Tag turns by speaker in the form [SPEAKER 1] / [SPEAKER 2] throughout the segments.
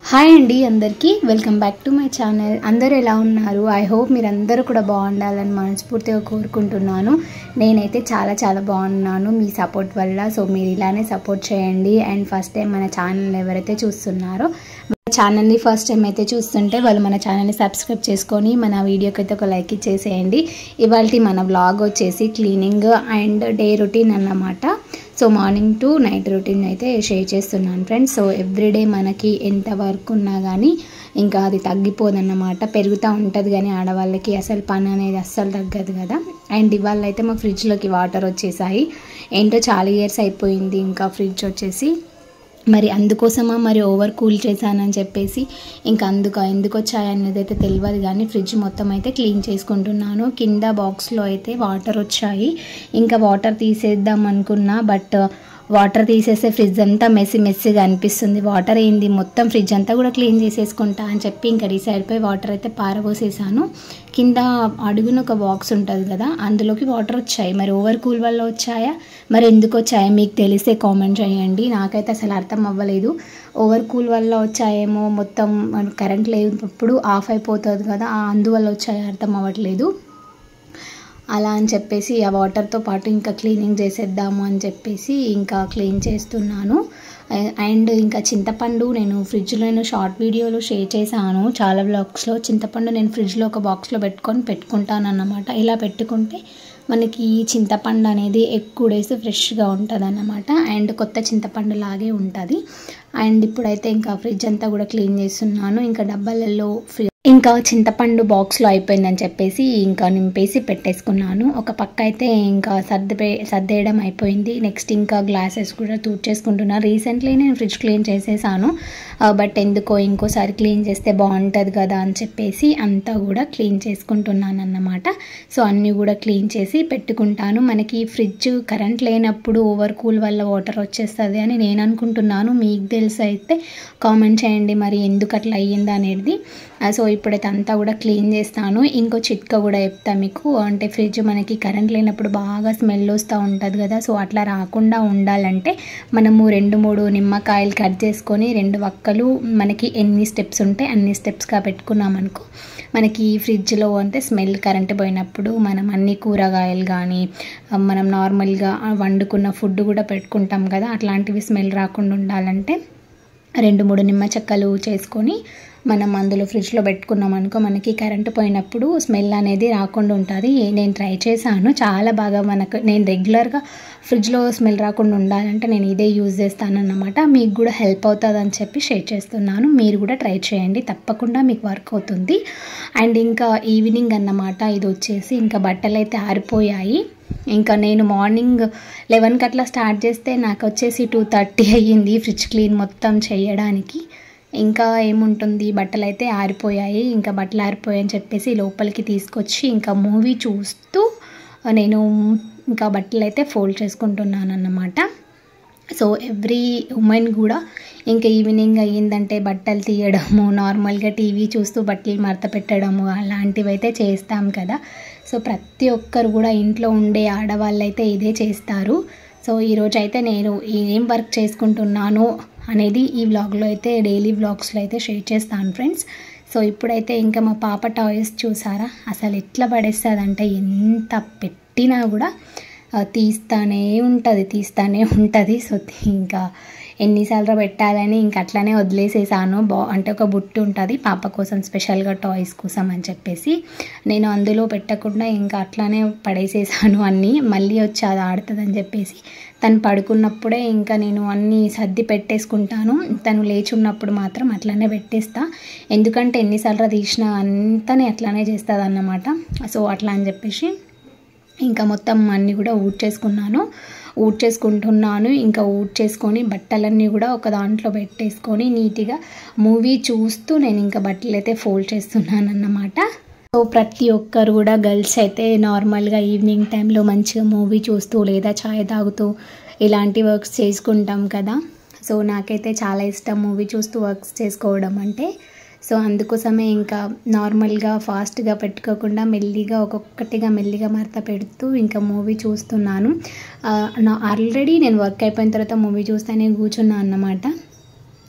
[SPEAKER 1] hi అండి అందరికీ welcome back to my channel అందరూ ఎలా ఉన్నారు ఐ హోప్ మీరు అందరూ కూడా బాగుండాలని మనస్ఫూర్తిగా కోరుకుంటున్నాను నేనైతే చాలా చాలా బాగున్నాను మీ సపోర్ట్ వల్ల సో మీరు ఇలానే సపోర్ట్ చేయండి అండ్ ఫస్ట్ టైం మన ఛానల్ ఎవరైతే చూస్తున్నారో మన ఛానల్ని ఫస్ట్ టైం అయితే చూస్తుంటే వాళ్ళు మన ఛానల్ని సబ్స్క్రైబ్ చేసుకొని మన వీడియోకి అయితే ఒక లైక్ ఇచ్చేసేయండి ఇవాళ మన వ్లాగ్ వచ్చేసి క్లీనింగ్ అండ్ డే రొటీన్ అన్నమాట so morning to night routine అయితే షేర్ చేస్తున్నాను ఫ్రెండ్స్ సో ఎవ్రీడే మనకి ఎంత వర్క్ ఉన్నా కానీ ఇంకా అది తగ్గిపోదన్నమాట పెరుగుతూ ఉంటుంది కానీ ఆడవాళ్ళకి అసలు పని అనేది అస్సలు తగ్గదు కదా అండ్ ఇవాళ అయితే మా ఫ్రిడ్జ్లోకి వాటర్ వచ్చేసాయి ఏంటో చాలా ఇయర్స్ అయిపోయింది ఇంకా ఫ్రిడ్జ్ వచ్చేసి మరి అందుకోసమా మరి ఓవర్ కూల్ చేశానని చెప్పేసి ఇంకా అందుకు ఎందుకు వచ్చాయి అనేది అయితే తెలియదు కానీ ఫ్రిడ్జ్ మొత్తం అయితే క్లీన్ చేసుకుంటున్నాను కింద బాక్స్లో అయితే వాటర్ వచ్చాయి ఇంకా వాటర్ తీసేద్దాం అనుకున్నా బట్ వాటర్ తీసేస్తే ఫ్రిడ్జ్ అంతా మెస్సి మెస్సిగా అనిపిస్తుంది వాటర్ ఏంది మొత్తం ఫ్రిడ్జ్ అంతా కూడా క్లీన్ చేసేసుకుంటా అని చెప్పి ఇంకా డిసైడ్ పోయి వాటర్ అయితే పారబోసేసాను కింద అడుగున ఒక బాక్స్ ఉంటుంది కదా అందులోకి వాటర్ వచ్చాయి మరి ఓవర్ కూల్ వల్ల వచ్చాయా మరి ఎందుకు వచ్చాయా మీకు తెలిస్తే కామెంట్ చేయండి నాకైతే అసలు అర్థం అవ్వలేదు ఓవర్ కూల్ వల్ల వచ్చాయేమో మొత్తం కరెంట్ లేనప్పుడు ఆఫ్ అయిపోతుంది కదా ఆ అందువల్ల వచ్చాయా అర్థం అవ్వట్లేదు అలా అని చెప్పేసి ఆ వాటర్తో పాటు ఇంకా క్లీనింగ్ చేసేద్దాము అని చెప్పేసి ఇంకా క్లీన్ చేస్తున్నాను అండ్ ఇంకా చింతపండు నేను ఫ్రిడ్జ్లో నేను షార్ట్ వీడియోలో షేర్ చేశాను చాలా బ్లాగ్స్లో చింతపండు నేను ఫ్రిడ్జ్లో ఒక బాక్స్లో పెట్టుకొని పెట్టుకుంటాను అన్నమాట ఇలా పెట్టుకుంటే మనకి ఈ చింతపండు అనేది ఎక్కువ డేస్ ఫ్రెష్గా ఉంటుంది అన్నమాట అండ్ కొత్త చింతపండు లాగే ఉంటుంది అండ్ ఇప్పుడైతే ఇంకా ఫ్రిడ్జ్ అంతా కూడా క్లీన్ చేస్తున్నాను ఇంకా డబ్బాలలో ఇంకా చింతపండు బాక్స్లో అయిపోయిందని చెప్పేసి ఇంకా నింపేసి పెట్టేసుకున్నాను ఒక పక్క అయితే ఇంకా సర్ది సర్దేయడం అయిపోయింది నెక్స్ట్ ఇంకా గ్లాసెస్ కూడా తూర్చేసుకుంటున్నాను రీసెంట్లీ నేను ఫ్రిడ్జ్ క్లీన్ చేసేసాను బట్ ఎందుకో ఇంకోసారి క్లీన్ చేస్తే బాగుంటుంది కదా అని చెప్పేసి అంతా కూడా క్లీన్ చేసుకుంటున్నాను అన్నమాట సో అన్నీ కూడా క్లీన్ చేసి పెట్టుకుంటాను మనకి ఫ్రిడ్జ్ కరెంట్ లేనప్పుడు ఓవర్ కూల్ వల్ల వాటర్ వచ్చేస్తుంది అని నేను అనుకుంటున్నాను మీకు తెలిసి అయితే కామెంట్ చేయండి మరి ఎందుకు అట్లా అయ్యింది అనేది సో ఇప్పుడైతే అంతా కూడా క్లీన్ చేస్తాను ఇంకో చిట్కా కూడా చెప్తా మీకు అంటే ఫ్రిడ్జ్ మనకి కరెంట్ లేనప్పుడు బాగా స్మెల్ వస్తూ ఉంటుంది కదా సో అట్లా రాకుండా ఉండాలంటే మనము రెండు మూడు నిమ్మకాయలు కట్ చేసుకొని రెండు వక్కలు మనకి ఎన్ని స్టెప్స్ ఉంటే అన్ని స్టెప్స్గా పెట్టుకున్నాం అనుకో మనకి ఫ్రిడ్జ్లో అంటే స్మెల్ కరెంట్ పోయినప్పుడు మనం అన్ని కూరగాయలు కానీ మనం నార్మల్గా వండుకున్న ఫుడ్ కూడా పెట్టుకుంటాం కదా అట్లాంటివి స్మెల్ రాకుండా ఉండాలంటే రెండు మూడు నిమ్మ చెక్కలు చేసుకొని మనం అందులో ఫ్రిడ్జ్లో పెట్టుకున్నాం అనుకో మనకి కరెంటు పోయినప్పుడు స్మెల్ అనేది రాకుండా ఉంటుంది నేను ట్రై చేశాను చాలా బాగా మనకు నేను రెగ్యులర్గా ఫ్రిడ్జ్లో స్మెల్ రాకుండా ఉండాలంటే నేను ఇదే యూజ్ చేస్తాను అన్నమాట మీకు కూడా హెల్ప్ అవుతుంది అని చెప్పి షేర్ చేస్తున్నాను మీరు కూడా ట్రై చేయండి తప్పకుండా మీకు వర్క్ అవుతుంది అండ్ ఇంకా ఈవినింగ్ అన్నమాట ఇది వచ్చేసి ఇంకా బట్టలు అయితే ఆరిపోయాయి ఇంకా నేను మార్నింగ్ లెవెన్కి అట్లా స్టార్ట్ చేస్తే నాకు వచ్చేసి టూ థర్టీ అయ్యింది ఫ్రిడ్జ్ క్లీన్ మొత్తం చేయడానికి ఇంకా ఏముంటుంది బట్టలు అయితే ఆరిపోయాయి ఇంకా బట్టలు ఆరిపోయాయని చెప్పేసి లోపలికి తీసుకొచ్చి ఇంకా మూవీ చూస్తూ నేను ఇంకా బట్టలు అయితే ఫోల్డ్ చేసుకుంటున్నాను అన్నమాట సో ఎవ్రీ ఉమెన్ కూడా ఇంకా ఈవినింగ్ అయ్యిందంటే బట్టలు తీయడము నార్మల్గా టీవీ చూస్తూ బట్టలు మడత పెట్టడము అలాంటివి అయితే చేస్తాం కదా సో ప్రతి ఒక్కరు కూడా ఇంట్లో ఉండే ఆడవాళ్ళు అయితే ఇదే చేస్తారు సో ఈరోజు అయితే నేను ఏం వర్క్ చేసుకుంటున్నాను అనేది ఈ వ్లాగ్లో అయితే డైలీ వ్లాగ్స్లో అయితే షేర్ చేస్తాను ఫ్రెండ్స్ సో ఇప్పుడైతే ఇంకా మా పాప టాయ్స్ చూసారా అసలు ఎట్లా పడేస్తుందంటే ఎంత పెట్టినా కూడా తీస్తానే ఉంటుంది తీస్తానే ఉంటుంది సో ఇంకా ఎన్నిసార్లు పెట్టాలని ఇంక అట్లానే వదిలేసేసాను బా అంటే ఒక బుట్టు ఉంటుంది పాప కోసం స్పెషల్గా టాయ్స్ కోసం అని చెప్పేసి నేను అందులో పెట్టకుండా ఇంకా అట్లానే పడేసేసాను అన్నీ మళ్ళీ వచ్చి అది ఆడుతుందని చెప్పేసి తను పడుకున్నప్పుడే ఇంకా నేను అన్నీ సర్ది పెట్టేసుకుంటాను తను లేచి ఉన్నప్పుడు మాత్రం అట్లానే పెట్టేస్తా ఎందుకంటే ఎన్నిసార్లు తీసినా అంతనే అట్లానే చేస్తుంది అన్నమాట సో అట్లా అని చెప్పేసి ఇంకా మొత్తం అన్నీ కూడా ఊడ్చేసుకున్నాను ఊడ్చేసుకుంటున్నాను ఇంకా ఊడ్చేసుకొని బట్టలన్నీ కూడా ఒక దాంట్లో పెట్టేసుకొని నీట్గా మూవీ చూస్తూ నేను ఇంకా బట్టలు అయితే ఫోల్డ్ చేస్తున్నాను అన్నమాట సో ప్రతి ఒక్కరు కూడా గర్ల్స్ అయితే నార్మల్గా ఈవినింగ్ టైంలో మంచిగా మూవీ చూస్తూ లేదా ఛాయ్ తాగుతూ ఇలాంటి వర్క్స్ చేసుకుంటాం కదా సో నాకైతే చాలా ఇష్టం మూవీ చూస్తూ వర్క్స్ చేసుకోవడం అంటే సో అందుకోసమే ఇంకా నార్మల్గా ఫాస్ట్గా పెట్టుకోకుండా మెల్లిగా ఒక్కొక్కటిగా మెల్లిగా మరత పెడుతూ ఇంకా మూవీ చూస్తున్నాను ఆల్రెడీ నేను వర్క్ అయిపోయిన తర్వాత మూవీ చూస్తానే కూర్చున్నాను అన్నమాట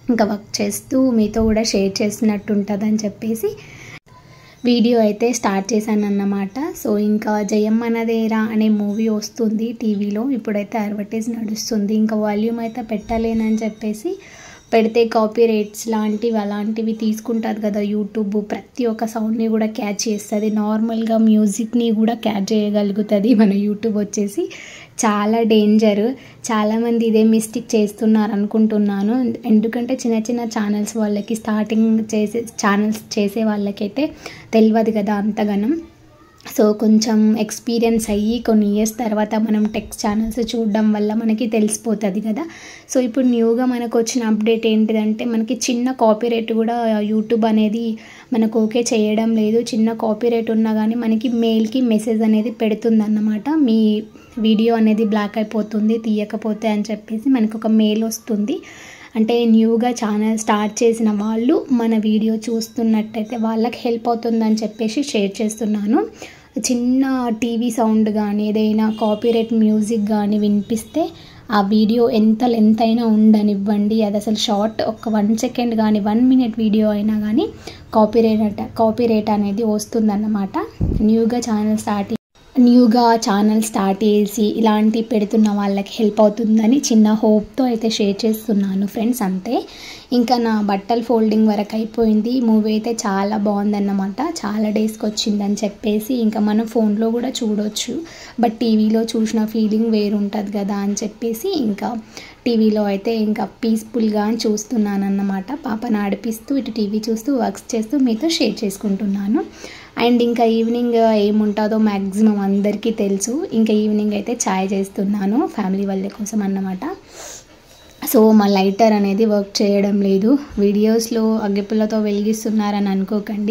[SPEAKER 1] ఇంకా వర్క్ చేస్తూ మీతో కూడా షేర్ చేస్తున్నట్టు ఉంటుందని చెప్పేసి వీడియో అయితే స్టార్ట్ చేశాను అన్నమాట సో ఇంకా జయమ్మనదేరా అనే మూవీ వస్తుంది టీవీలో ఇప్పుడైతే అడ్వర్టైజ్ నడుస్తుంది ఇంకా వాల్యూమ్ అయితే పెట్టలేనని చెప్పేసి పెడితే కాపీ రేట్స్ లాంటివి అలాంటివి తీసుకుంటుంది కదా యూట్యూబ్ ప్రతి ఒక్క సౌండ్ని కూడా క్యాచ్ చేస్తుంది నార్మల్గా మ్యూజిక్ని కూడా క్యాచ్ చేయగలుగుతుంది మన యూట్యూబ్ వచ్చేసి చాలా డేంజర్ చాలామంది ఇదే మిస్టేక్ చేస్తున్నారు అనుకుంటున్నాను ఎందుకంటే చిన్న చిన్న ఛానల్స్ వాళ్ళకి స్టార్టింగ్ చేసే ఛానల్స్ చేసే వాళ్ళకైతే తెలియదు కదా అంతగానం సో కొంచెం ఎక్స్పీరియన్స్ అయ్యి కొన్ని ఇయర్స్ తర్వాత మనం టెక్స్ట్ ఛానల్స్ చూడడం వల్ల మనకి తెలిసిపోతుంది కదా సో ఇప్పుడు న్యూగా మనకు వచ్చిన అప్డేట్ ఏంటిదంటే మనకి చిన్న కాపీరైట్ కూడా యూట్యూబ్ అనేది మనకు ఓకే చేయడం లేదు చిన్న కాపీరైట్ ఉన్నా కానీ మనకి మెయిల్కి మెసేజ్ అనేది పెడుతుంది అన్నమాట మీ వీడియో అనేది బ్లాక్ అయిపోతుంది తీయకపోతే అని చెప్పేసి మనకు ఒక మెయిల్ వస్తుంది అంటే న్యూగా ఛానల్ స్టార్ట్ చేసిన వాళ్ళు మన వీడియో చూస్తున్నట్టయితే వాళ్ళకి హెల్ప్ అవుతుందని చెప్పేసి షేర్ చేస్తున్నాను చిన్న టీవీ సౌండ్ కానీ ఏదైనా కాపీరైట్ మ్యూజిక్ కానీ వినిపిస్తే ఆ వీడియో ఎంత లెంత్ అయినా ఉండనివ్వండి అది అసలు షార్ట్ ఒక వన్ సెకండ్ కానీ వన్ మినిట్ వీడియో అయినా కానీ కాపీరైట్ కాపీరైట్ అనేది వస్తుందన్నమాట న్యూగా ఛానల్ స్టార్ట్ న్యూగా ఛానల్ స్టార్ట్ చేసి ఇలాంటి పెడుతున్న వాళ్ళకి హెల్ప్ అవుతుందని చిన్న హోప్తో అయితే షేర్ చేస్తున్నాను ఫ్రెండ్స్ అంతే ఇంకా నా బట్టలు ఫోల్డింగ్ వరకు అయిపోయింది మూవీ అయితే చాలా బాగుందన్నమాట చాలా డేస్కి వచ్చిందని చెప్పేసి ఇంకా మనం ఫోన్లో కూడా చూడొచ్చు బట్ టీవీలో చూసిన ఫీలింగ్ వేరుంటుంది కదా అని చెప్పేసి ఇంకా టీవీలో అయితే ఇంకా పీస్ఫుల్గా చూస్తున్నాను అన్నమాట పాపను ఆడిపిస్తూ ఇటు టీవీ చూస్తూ వర్క్స్ చేస్తూ మీతో షేర్ చేసుకుంటున్నాను అండ్ ఇంకా ఈవినింగ్ ఏముంటుందో మ్యాక్సిమం అందరికీ తెలుసు ఇంకా ఈవినింగ్ అయితే ఛాయ్ చేస్తున్నాను ఫ్యామిలీ వాళ్ళ కోసం అన్నమాట సో మా లైటర్ అనేది వర్క్ చేయడం లేదు వీడియోస్లో అగ్గిపుల్లతో వెలిగిస్తున్నారని అనుకోకండి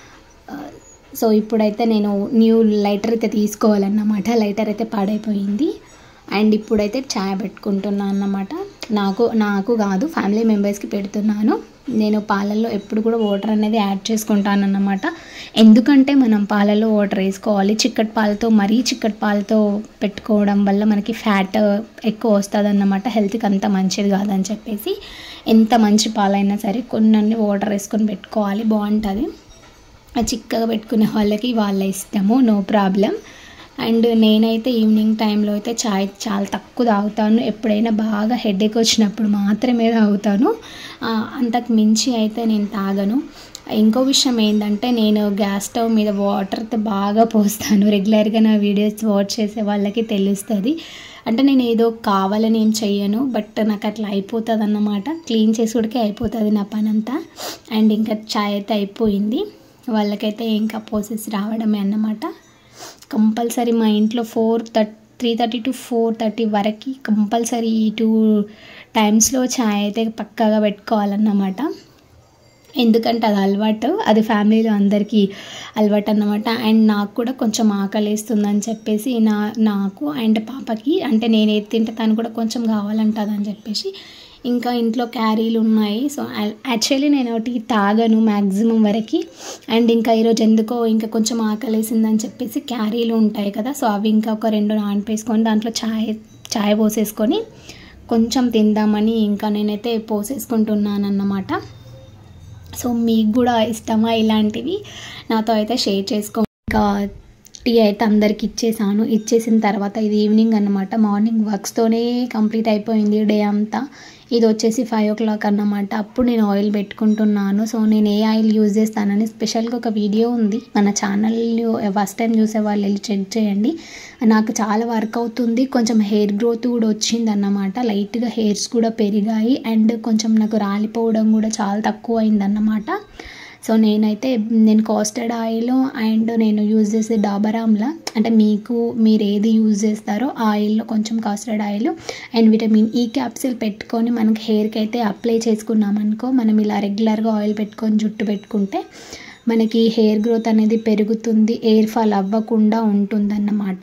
[SPEAKER 1] సో ఇప్పుడైతే నేను న్యూ లైటర్ అయితే తీసుకోవాలన్నమాట లైటర్ అయితే పాడైపోయింది అండ్ ఇప్పుడైతే ఛాయ్ పెట్టుకుంటున్నాను అన్నమాట నాకు నాకు కాదు ఫ్యామిలీ మెంబర్స్కి పెడుతున్నాను నేను పాలల్లో ఎప్పుడు కూడా వాటర్ అనేది యాడ్ చేసుకుంటాను అన్నమాట ఎందుకంటే మనం పాలలో వాటర్ వేసుకోవాలి చిక్కటి పాలతో మరీ చిక్కటి పాలతో పెట్టుకోవడం వల్ల మనకి ఫ్యాట్ ఎక్కువ వస్తుంది అన్నమాట హెల్త్కి అంత మంచిది కాదని చెప్పేసి ఎంత మంచి పాలైనా సరే కొన్ని వాటర్ వేసుకొని పెట్టుకోవాలి బాగుంటుంది చిక్కగా పెట్టుకునే వాళ్ళకి వాళ్ళ ఇష్టము నో ప్రాబ్లం అండ్ నేనైతే ఈవినింగ్ టైంలో అయితే చాయ్ చాలా తక్కువ తాగుతాను ఎప్పుడైనా బాగా హెడేక్ వచ్చినప్పుడు మాత్రమే తాగుతాను అంతకు మించి అయితే నేను తాగను ఇంకో విషయం ఏంటంటే నేను గ్యాస్ స్టవ్ మీద వాటర్తో బాగా పోస్తాను రెగ్యులర్గా నా వీడియోస్ వాచ్ చేసే వాళ్ళకి తెలుస్తుంది అంటే నేను ఏదో కావాలని ఏం చెయ్యను బట్ నాకు అట్లా అయిపోతుంది అన్నమాట క్లీన్ చేసుడికే అయిపోతుంది నా పని అంతా అండ్ ఇంకా చాయ్ అయితే అయిపోయింది వాళ్ళకైతే ఇంకా పోసెస్ రావడమే అన్నమాట కంపల్సరీ మా ఇంట్లో four thirty three thirty to four thirty వరకు కంపల్సరీ ఈ టూ టైమ్స్లో ఛాయ్ అయితే పక్కాగా పెట్టుకోవాలన్నమాట ఎందుకంటే అది అలవాటు అది ఫ్యామిలీలో అందరికీ అలవాటు అన్నమాట అండ్ నాకు కూడా కొంచెం ఆకలిస్తుందని చెప్పేసి నా నాకు అండ్ పాపకి అంటే నేను ఏది తింటే తను కూడా కొంచెం కావాలంటుందని చెప్పేసి ఇంకా ఇంట్లో క్యారీలు ఉన్నాయి సో యాక్చువల్లీ నేను ఒకటి తాగను మ్యాక్సిమం వరకు అండ్ ఇంకా ఈరోజు ఎందుకో ఇంకా కొంచెం ఆకలేసిందని చెప్పేసి క్యారీలు ఉంటాయి కదా సో అవి ఇంకా ఒక రెండు నానపేసుకొని దాంట్లో ఛాయ్ ఛాయ్ పోసేసుకొని కొంచెం తిందామని ఇంకా నేనైతే పోసేసుకుంటున్నాను అన్నమాట సో మీకు కూడా ఇష్టమా ఇలాంటివి నాతో అయితే షేర్ చేసుకో ఇంకా టీ అయితే అందరికి ఇచ్చేసాను ఇచ్చేసిన తర్వాత ఇది ఈవినింగ్ అనమాట మార్నింగ్ వర్క్స్తోనే కంప్లీట్ అయిపోయింది డే అంతా ఇది వచ్చేసి ఫైవ్ ఓ క్లాక్ అన్నమాట అప్పుడు నేను ఆయిల్ పెట్టుకుంటున్నాను సో నేను ఏ ఆయిల్ యూజ్ చేస్తానని స్పెషల్గా ఒక వీడియో ఉంది మన ఛానల్ ఫస్ట్ టైం చూసే వాళ్ళు వెళ్ళి చెక్ చేయండి నాకు చాలా వర్క్ అవుతుంది కొంచెం హెయిర్ గ్రోత్ కూడా వచ్చింది అన్నమాట లైట్గా హెయిర్స్ కూడా పెరిగాయి అండ్ కొంచెం నాకు రాలిపోవడం కూడా చాలా తక్కువ అయిందన్నమాట సో నేనైతే నేను కాస్టర్డ్ ఆయిల్ అండ్ నేను యూజ్ చేసే డాబర్ ఆమ్లా అంటే మీకు మీరు ఏది యూజ్ చేస్తారో ఆ ఆయిల్లో కొంచెం castor oil and vitamin E capsule పెట్టుకొని మనకి హెయిర్కి అయితే అప్లై చేసుకున్నాం అనుకో మనం ఇలా రెగ్యులర్గా ఆయిల్ పెట్టుకొని జుట్టు పెట్టుకుంటే మనకి హెయిర్ గ్రోత్ అనేది పెరుగుతుంది ఎయిర్ ఫాల్ అవ్వకుండా ఉంటుందన్నమాట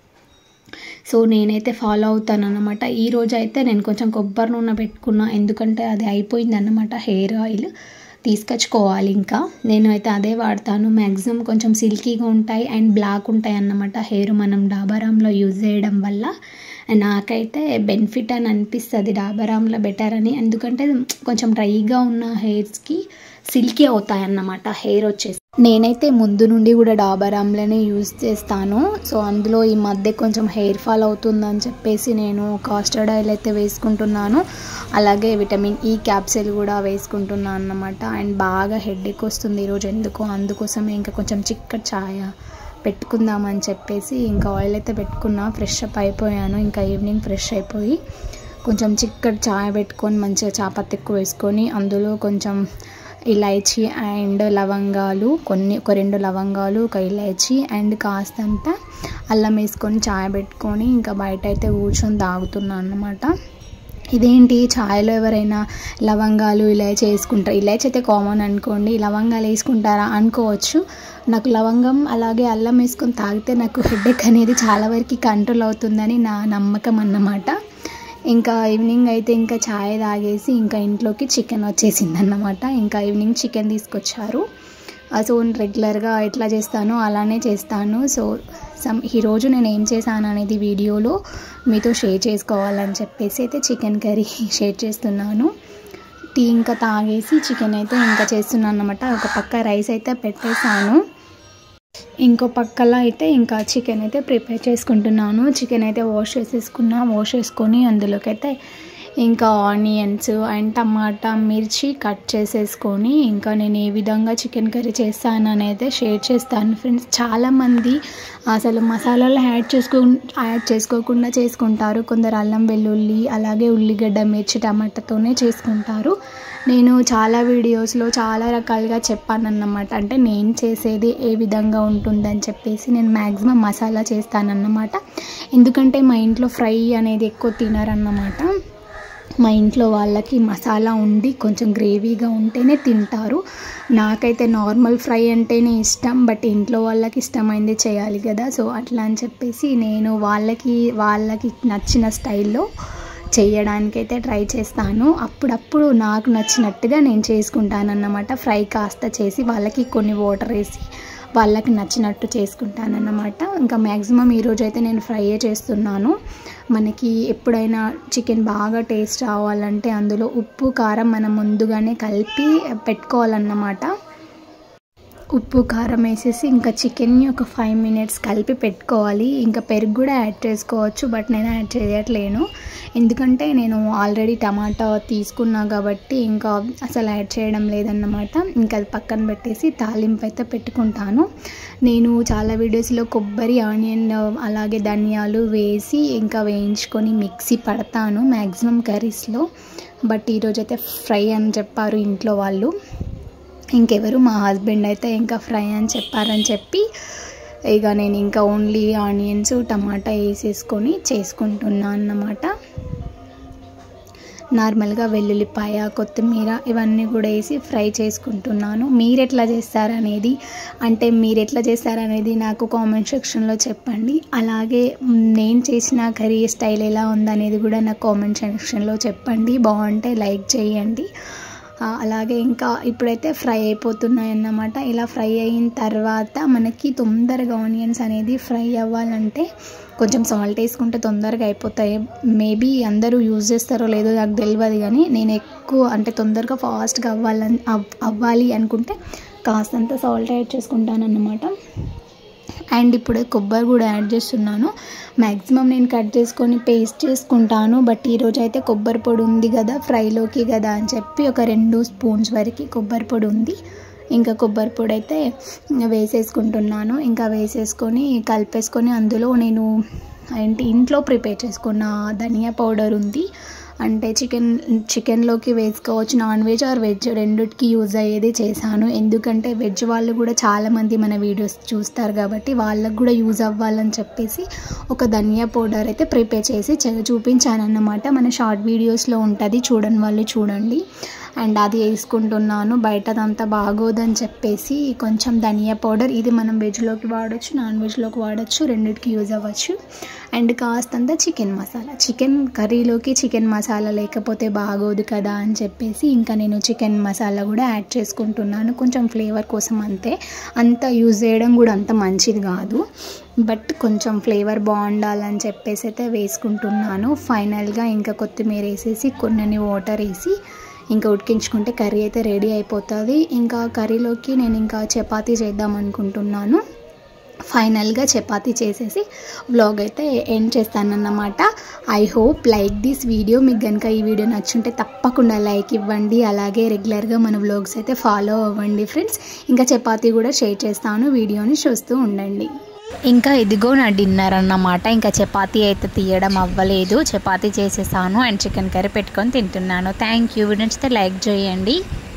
[SPEAKER 1] సో నేనైతే ఫాలో అవుతాను అనమాట ఈరోజు అయితే నేను కొంచెం కొబ్బరి నూనె పెట్టుకున్నా ఎందుకంటే అది అయిపోయింది అన్నమాట హెయిర్ ఆయిల్ తీసుకొచ్చుకోవాలి ఇంకా నేను అయితే అదే వాడతాను మ్యాక్సిమం కొంచెం సిల్కీగా ఉంటాయి అండ్ బ్లాక్ ఉంటాయి అన్నమాట హెయిర్ మనం డాబారామ్లో యూజ్ చేయడం వల్ల నాకైతే బెనిఫిట్ అని అనిపిస్తుంది డాబారామ్లో బెటర్ అని ఎందుకంటే కొంచెం డ్రైగా ఉన్న హెయిర్స్కి సిల్కీ అవుతాయి అన్నమాట హెయిర్ వచ్చేసి నేనైతే ముందు నుండి కూడా డాబారామ్లోనే యూజ్ చేస్తాను సో అందులో ఈ మధ్య కొంచెం హెయిర్ ఫాల్ అవుతుందని చెప్పేసి నేను కాస్టర్డ్ ఆయిల్ అయితే వేసుకుంటున్నాను అలాగే విటమిన్ ఈ క్యాప్సిల్ కూడా వేసుకుంటున్నాను అన్నమాట అండ్ బాగా హెడ్ఏక్ వస్తుంది ఈరోజు ఎందుకో అందుకోసమే ఇంకా కొంచెం చిక్కటి ఛాయ పెట్టుకుందామని చెప్పేసి ఇంకా ఆయిల్ అయితే పెట్టుకున్నా ఫ్రెష్ అప్ అయిపోయాను ఇంకా ఈవినింగ్ ఫ్రెష్ అయిపోయి కొంచెం చిక్కటి ఛాయ పెట్టుకొని మంచిగా చాపత్తి ఎక్కువ వేసుకొని అందులో కొంచెం ఇలైచి అండ్ లవంగాలు కొన్ని ఒక రెండు లవంగాలు ఒక ఇలైచి అండ్ కాస్తంత అల్లం వేసుకొని ఛాయ్ పెట్టుకొని ఇంకా బయట అయితే కూర్చొని తాగుతున్నాను అన్నమాట ఇదేంటి ఛాయ్లో ఎవరైనా లవంగాలు ఇలాచి వేసుకుంటారు ఇలాచి అయితే కామన్ అనుకోండి లవంగాలు వేసుకుంటారా అనుకోవచ్చు నాకు లవంగం అలాగే అల్లం వేసుకొని తాగితే నాకు హెడేక్ అనేది చాలా వరకు కంట్రోల్ అవుతుందని నా నమ్మకం అన్నమాట ఇంకా ఈవినింగ్ అయితే ఇంకా ఛాయ్ తాగేసి ఇంకా ఇంట్లోకి చికెన్ వచ్చేసింది అన్నమాట ఇంకా ఈవినింగ్ చికెన్ తీసుకొచ్చారు సో రెగ్యులర్గా ఎట్లా చేస్తానో అలానే చేస్తాను సో సమ్ ఈరోజు నేను ఏం చేశాను అనేది వీడియోలో మీతో షేర్ చేసుకోవాలని చెప్పేసి అయితే చికెన్ కర్రీ షేర్ చేస్తున్నాను టీ ఇంకా తాగేసి చికెన్ అయితే ఇంకా చేస్తున్నాను అనమాట ఒక పక్క రైస్ అయితే పెట్టేశాను ఇంకో పక్కల అయితే ఇంకా చికెన్ అయితే ప్రిపేర్ చేసుకుంటున్నాను చికెన్ అయితే వాష్ చేసేసుకున్నా వాష్ చేసుకొని అందులోకి అయితే ఇంకా ఆనియన్స్ అండ్ టమాటా మిర్చి కట్ చేసేసుకొని ఇంకా నేను ఏ విధంగా చికెన్ కర్రీ చేస్తాను అనేది షేర్ చేస్తాను ఫ్రెండ్స్ చాలామంది అసలు మసాలాలు యాడ్ చేసుకో యాడ్ చేసుకోకుండా చేసుకుంటారు కొందరు అల్లం వెల్లుల్లి అలాగే ఉల్లిగడ్డ మిర్చి టమాటాతోనే చేసుకుంటారు నేను చాలా వీడియోస్లో చాలా రకాలుగా చెప్పాను అన్నమాట అంటే నేను చేసేది ఏ విధంగా ఉంటుందని చెప్పేసి నేను మ్యాక్సిమం మసాలా చేస్తానన్నమాట ఎందుకంటే మా ఇంట్లో ఫ్రై అనేది ఎక్కువ తినరన్నమాట మా ఇంట్లో వాళ్ళకి మసాలా ఉండి కొంచెం గ్రేవీగా ఉంటేనే తింటారు నాకైతే నార్మల్ ఫ్రై అంటేనే ఇష్టం బట్ ఇంట్లో వాళ్ళకి ఇష్టమైంది చేయాలి కదా సో అట్లా అని చెప్పేసి నేను వాళ్ళకి వాళ్ళకి నచ్చిన స్టైల్లో చేయడానికైతే ట్రై చేస్తాను అప్పుడప్పుడు నాకు నచ్చినట్టుగా నేను చేసుకుంటానన్నమాట ఫ్రై కాస్త చేసి వాళ్ళకి కొన్ని వాటర్ వేసి వాళ్ళకి నచ్చినట్టు చేసుకుంటానన్నమాట ఇంకా మ్యాక్సిమం ఈరోజు అయితే నేను ఫ్రైయే చేస్తున్నాను మనకి ఎప్పుడైనా చికెన్ బాగా టేస్ట్ రావాలంటే అందులో ఉప్పు కారం మనం ముందుగానే కలిపి పెట్టుకోవాలన్నమాట ఉప్పు కారం వేసేసి ఇంకా చికెన్ని ఒక ఫైవ్ మినిట్స్ కలిపి పెట్టుకోవాలి ఇంకా పెరుగు కూడా యాడ్ చేసుకోవచ్చు బట్ నేను యాడ్ చేయట్లేను ఎందుకంటే నేను ఆల్రెడీ టమాటా తీసుకున్నా కాబట్టి ఇంకా అసలు యాడ్ చేయడం లేదన్నమాట ఇంకా అది పక్కన పెట్టేసి తాలింపు అయితే పెట్టుకుంటాను నేను చాలా వీడియోస్లో కొబ్బరి ఆనియన్ అలాగే ధనియాలు వేసి ఇంకా వేయించుకొని మిక్సీ పడతాను మ్యాక్సిమం కర్రీస్లో బట్ ఈరోజైతే ఫ్రై అని చెప్పారు ఇంట్లో వాళ్ళు ఇంకెవరు మా హస్బెండ్ అయితే ఇంకా ఫ్రై అని చెప్పారని చెప్పి ఇక నేను ఇంకా ఓన్లీ ఆనియన్స్ టమాటా వేసేసుకొని చేసుకుంటున్నా అన్నమాట నార్మల్గా వెల్లుల్లిపాయ కొత్తిమీర ఇవన్నీ కూడా వేసి ఫ్రై చేసుకుంటున్నాను మీరు ఎట్లా చేస్తారనేది అంటే మీరు ఎట్లా చేస్తారనేది నాకు కామెంట్ సెక్షన్లో చెప్పండి అలాగే నేను చేసిన కర్రీ స్టైల్ ఎలా ఉందనేది కూడా నాకు కామెంట్ సెక్షన్లో చెప్పండి బాగుంటే లైక్ చేయండి అలాగే ఇంకా ఇప్పుడైతే ఫ్రై అయిపోతున్నాయి అన్నమాట ఇలా ఫ్రై అయిన తర్వాత మనకి తొందరగా ఆనియన్స్ అనేది ఫ్రై అవ్వాలంటే కొంచెం సాల్ట్ వేసుకుంటే తొందరగా అయిపోతాయి మేబీ అందరూ యూజ్ చేస్తారో లేదో నాకు తెలియదు కానీ నేను ఎక్కువ అంటే తొందరగా ఫాస్ట్గా అవ్వాలని అవ్వాలి అనుకుంటే కాస్తంత సాల్ట్ యాడ్ చేసుకుంటాను అన్నమాట అండ్ ఇప్పుడు కొబ్బరి కూడా యాడ్ చేస్తున్నాను మ్యాక్సిమం నేను కట్ చేసుకొని పేస్ట్ చేసుకుంటాను బట్ ఈరోజు అయితే కొబ్బరి పొడి ఉంది కదా ఫ్రైలోకి కదా అని చెప్పి ఒక రెండు స్పూన్స్ వరకు కొబ్బరి పొడి ఉంది ఇంకా కొబ్బరి పొడి అయితే వేసేసుకుంటున్నాను ఇంకా వేసేసుకొని కలిపేసుకొని అందులో నేను ఏంటి ఇంట్లో ప్రిపేర్ చేసుకున్న ధనియా పౌడర్ ఉంది అంటే చికెన్ చికెన్లోకి వేసుకోవచ్చు నాన్ వెజ్ ఆర్ వెజ్ రెండిటికి యూజ్ అయ్యేది చేశాను ఎందుకంటే వెజ్ వాళ్ళు కూడా చాలామంది మన వీడియోస్ చూస్తారు కాబట్టి వాళ్ళకు కూడా యూజ్ అవ్వాలని చెప్పేసి ఒక ధనియా పౌడర్ అయితే ప్రిపేర్ చేసి చూపించాను అన్నమాట మన షార్ట్ వీడియోస్లో ఉంటుంది చూడని వాళ్ళు చూడండి అండ్ అది వేసుకుంటున్నాను బయటదంతా బాగోదని చెప్పేసి కొంచెం ధనియా పౌడర్ ఇది మనం వెజ్లోకి వాడచ్చు నాన్ వెజ్లోకి వాడచ్చు రెండింటికి యూజ్ అవ్వచ్చు అండ్ కాస్తంత చికెన్ మసాలా చికెన్ కర్రీలోకి చికెన్ మసాలా లేకపోతే బాగోదు కదా అని చెప్పేసి ఇంకా నేను చికెన్ మసాలా కూడా యాడ్ చేసుకుంటున్నాను కొంచెం ఫ్లేవర్ కోసం అంతే అంత యూజ్ చేయడం కూడా అంత మంచిది కాదు బట్ కొంచెం ఫ్లేవర్ బాగుండాలని చెప్పేసి అయితే వేసుకుంటున్నాను ఫైనల్గా ఇంకా కొత్తిమీర వేసేసి కొన్ని వాటర్ వేసి ఇంకా ఉడికించుకుంటే కర్రీ అయితే రెడీ అయిపోతుంది ఇంకా కర్రీలోకి నేను ఇంకా చపాతీ చేద్దాం అనుకుంటున్నాను ఫైనల్గా చపాతీ చేసేసి వ్లాగ్ అయితే ఎండ్ చేస్తానన్నమాట I hope like this video మీకు కనుక ఈ వీడియో నచ్చుంటే తప్పకుండా లైక్ ఇవ్వండి అలాగే రెగ్యులర్గా మన వ్లాగ్స్ అయితే ఫాలో అవ్వండి ఫ్రెండ్స్ ఇంకా చపాతీ కూడా షేర్ చేస్తాను వీడియోని చూస్తూ ఉండండి ఇంకా ఇదిగో నా డిన్నర్ అన్నమాట ఇంకా చపాతీ అయితే తీయడం అవ్వలేదు చపాతీ చేసేసాను అండ్ చికెన్ కర్రీ పెట్టుకొని తింటున్నాను థ్యాంక్ యూ వీడియో నచ్చితే లైక్ చేయండి